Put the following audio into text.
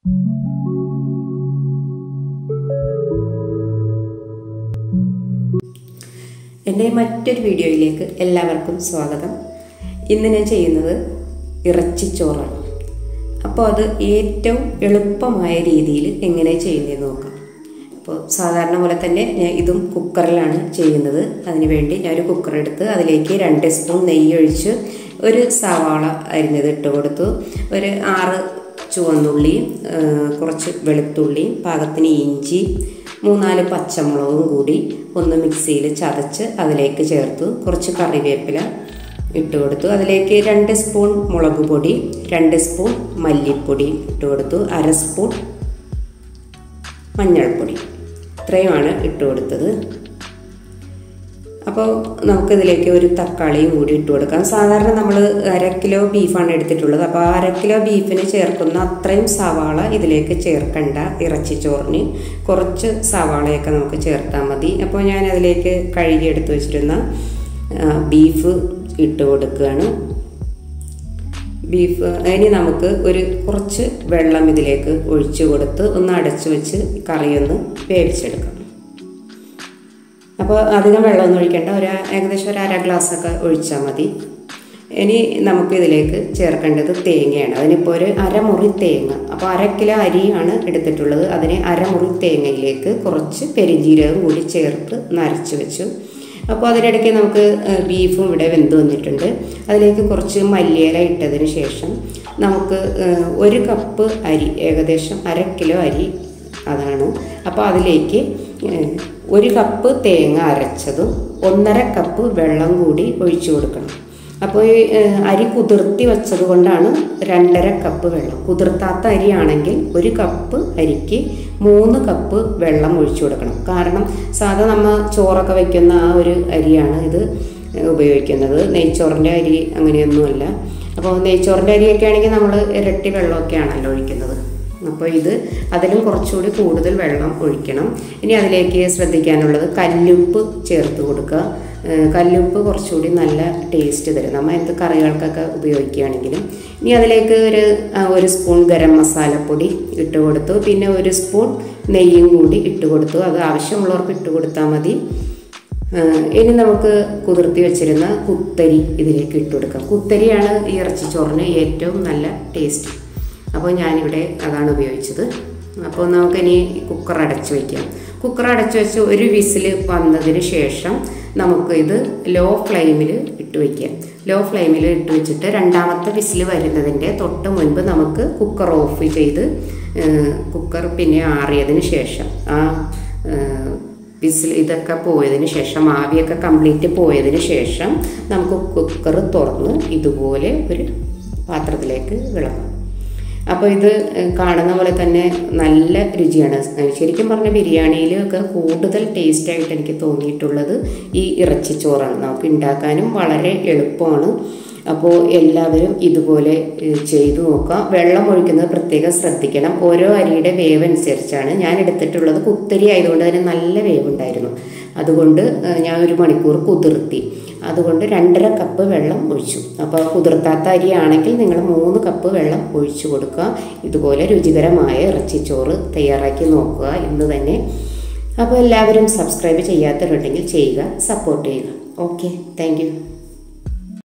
എൻ്റെ മറ്റൊരു വീഡിയോയിലേക്ക് എല്ലാവർക്കും സ്വാഗതം ഇന്ന് ഞാൻ ചെയ്യുന്നത് ഇറച്ചിച്ചോറാണ് അപ്പോൾ അത് ഏറ്റവും എളുപ്പമായ രീതിയിൽ എങ്ങനെ ചെയ്യുന്നതെന്ന് നോക്കാം അപ്പോൾ സാധാരണ പോലെ തന്നെ ഞാൻ ഇതും കുക്കറിലാണ് ചെയ്യുന്നത് അതിന് വേണ്ടി ഞാനൊരു കുക്കർ എടുത്ത് അതിലേക്ക് രണ്ട് സ്പൂൺ നെയ്യ് ഒഴിച്ച് ഒരു സവാള അരിഞ്ഞത് ഇട്ട് കൊടുത്തു ഒരു ആറ് ചുവന്നുള്ളിയും കുറച്ച് വെളുത്തുള്ളിയും പാകത്തിന് ഇഞ്ചി മൂന്നാല് പച്ചമുളകും കൂടി ഒന്ന് മിക്സിയിൽ ചതച്ച് അതിലേക്ക് ചേർത്തു കുറച്ച് കറിവേപ്പില ഇട്ട് കൊടുത്തു അതിലേക്ക് രണ്ട് സ്പൂൺ മുളക് പൊടി രണ്ട് സ്പൂൺ മല്ലിപ്പൊടി ഇട്ട് കൊടുത്തു അര സ്പൂൺ മഞ്ഞൾപ്പൊടി ഇത്രയുമാണ് ഇട്ട് കൊടുത്തത് അപ്പോൾ നമുക്കിതിലേക്ക് ഒരു തക്കാളിയും കൂടി ഇട്ട് കൊടുക്കാം സാധാരണ നമ്മൾ അര കിലോ ബീഫാണ് എടുത്തിട്ടുള്ളത് അപ്പോൾ അര കിലോ ബീഫിന് ചേർക്കുന്ന അത്രയും സവാള ഇതിലേക്ക് ചേർക്കണ്ട ഇറച്ചിച്ചോറിന് കുറച്ച് സവാളയൊക്കെ നമുക്ക് ചേർത്താൽ മതി അപ്പോൾ ഞാൻ അതിലേക്ക് കഴുകി എടുത്ത് വെച്ചിരുന്ന ബീഫ് ഇട്ട് കൊടുക്കുകയാണ് ബീഫ് ഇനി നമുക്ക് ഒരു കുറച്ച് വെള്ളം ഇതിലേക്ക് ഒഴിച്ചു കൊടുത്ത് ഒന്ന് അടച്ചു വെച്ച് കറിയൊന്ന് വേവിച്ചെടുക്കാം അപ്പോൾ അധികം വെള്ളമൊന്നും ഒഴിക്കേണ്ട ഒരു ഏകദേശം ഒരു അര ഗ്ലാസ്സൊക്കെ ഒഴിച്ചാൽ മതി ഇനി നമുക്ക് ഇതിലേക്ക് ചേർക്കേണ്ടത് തേങ്ങയാണ് അതിനിപ്പോൾ ഒരു അരമുറി തേങ്ങ അപ്പോൾ അര കിലോ അരിയാണ് എടുത്തിട്ടുള്ളത് അതിന് അരമുറി തേങ്ങയിലേക്ക് കുറച്ച് പെരിഞ്ജീരകം കൂടി ചേർത്ത് നരച്ച് വെച്ചു അപ്പോൾ അതിനിടയ്ക്ക് നമുക്ക് ബീഫും ഇവിടെ വെന്ത് വന്നിട്ടുണ്ട് അതിലേക്ക് കുറച്ച് മല്ലിയില ഇട്ടതിന് ശേഷം നമുക്ക് ഒരു കപ്പ് അരി ഏകദേശം അര കിലോ അരി അതാണ് അപ്പോൾ അതിലേക്ക് ഒരു കപ്പ് തേങ്ങ അരച്ചതും ഒന്നര കപ്പ് വെള്ളം കൂടി ഒഴിച്ചു കൊടുക്കണം അപ്പോൾ ഈ അരി കുതിർത്തി വെച്ചത് കൊണ്ടാണ് രണ്ടര കപ്പ് വെള്ളം കുതിർത്താത്ത അരിയാണെങ്കിൽ ഒരു കപ്പ് അരിക്ക് മൂന്ന് കപ്പ് വെള്ളം ഒഴിച്ചു കൊടുക്കണം കാരണം സാധാ നമ്മൾ ചോറൊക്കെ വയ്ക്കുന്ന ആ ഒരു അരിയാണ് ഇത് ഉപയോഗിക്കുന്നത് നെയ്ച്ചോറിൻ്റെ അരി അങ്ങനെയൊന്നുമല്ല അപ്പോൾ നെയ്ച്ചോറിൻ്റെ അരിയൊക്കെ ആണെങ്കിൽ നമ്മൾ ഇരട്ടി വെള്ളമൊക്കെ ആണല്ലോ ഒഴിക്കുന്നത് അപ്പോൾ ഇത് അതിലും കുറച്ചുകൂടി കൂടുതൽ വെള്ളം ഒഴിക്കണം ഇനി അതിലേക്ക് ശ്രദ്ധിക്കാനുള്ളത് കല്ലുപ്പ് ചേർത്ത് കൊടുക്കുക കല്ലുപ്പ് കുറച്ചുകൂടി നല്ല ടേസ്റ്റ് തരും നമ്മൾ എന്ത് കറികൾക്കൊക്കെ ഉപയോഗിക്കുകയാണെങ്കിലും ഇനി അതിലേക്ക് ഒരു ഒരു സ്പൂൺ ഗരം മസാലപ്പൊടി ഇട്ട് കൊടുത്തു പിന്നെ ഒരു സ്പൂൺ നെയ്യും കൂടി ഇട്ട് കൊടുത്തു അത് ആവശ്യമുള്ളവർക്ക് ഇട്ട് കൊടുത്താൽ മതി ഇനി നമുക്ക് കുതിർത്തി വെച്ചിരുന്ന കുത്തരി ഇതിലേക്ക് ഇട്ട് കൊടുക്കാം കുത്തരിയാണ് ഈ ഇറച്ചിച്ചോറിന് ഏറ്റവും നല്ല ടേസ്റ്റ് അപ്പോൾ ഞാനിവിടെ അതാണ് ഉപയോഗിച്ചത് അപ്പോൾ നമുക്കിനി കുക്കർ അടച്ചു വയ്ക്കാം കുക്കർ അടച്ചു വെച്ച് ഒരു വിസിൽ വന്നതിന് ശേഷം നമുക്ക് ഇത് ലോ ഫ്ലെയിമിൽ ഇട്ട് വയ്ക്കാം ലോ ഫ്ലെയിമിൽ ഇട്ട് വെച്ചിട്ട് രണ്ടാമത്തെ വിസിൽ വരുന്നതിൻ്റെ തൊട്ട് മുൻപ് നമുക്ക് കുക്കർ ഓഫ് ചെയ്ത് കുക്കർ പിന്നെ ആറിയതിന് ശേഷം ആ വിസിൽ ഇതൊക്കെ പോയതിന് ശേഷം ആവിയൊക്കെ കംപ്ലീറ്റ് പോയതിന് ശേഷം നമുക്ക് കുക്കർ തുറന്ന് ഇതുപോലെ ഒരു പാത്രത്തിലേക്ക് വിളക്കാം അപ്പോൾ ഇത് കാണുന്ന പോലെ തന്നെ നല്ല രുചിയാണ് ശരിക്കും പറഞ്ഞ ബിരിയാണിയിലൊക്കെ കൂടുതൽ ടേസ്റ്റായിട്ട് എനിക്ക് തോന്നിയിട്ടുള്ളത് ഈ ഇറച്ചിച്ചോറാണ് നമുക്ക് ഉണ്ടാക്കാനും വളരെ എളുപ്പമാണ് അപ്പോൾ എല്ലാവരും ഇതുപോലെ ചെയ്തു നോക്കുക വെള്ളം ഒഴിക്കുന്നത് പ്രത്യേകം ശ്രദ്ധിക്കണം ഓരോ അരിയുടെ വേവ് അനുസരിച്ചാണ് ഞാൻ എടുത്തിട്ടുള്ളത് കുത്തരി ആയതുകൊണ്ട് അതിന് നല്ല വേവ് ഉണ്ടായിരുന്നു അതുകൊണ്ട് ഞാൻ ഒരു മണിക്കൂർ കുതിർത്തി അതുകൊണ്ട് രണ്ടര കപ്പ് വെള്ളം ഒഴിച്ചു അപ്പോൾ കുതിർത്താത്ത അരിയാണെങ്കിൽ നിങ്ങൾ മൂന്ന് കപ്പ് വെള്ളം ഒഴിച്ചു കൊടുക്കുക ഇതുപോലെ രുചികരമായ ഇറച്ചിച്ചോറ് തയ്യാറാക്കി നോക്കുക ഇന്ന് തന്നെ അപ്പോൾ എല്ലാവരും സബ്സ്ക്രൈബ് ചെയ്യാത്തവരുണ്ടെങ്കിൽ ചെയ്യുക സപ്പോർട്ട് ചെയ്യുക ഓക്കെ താങ്ക്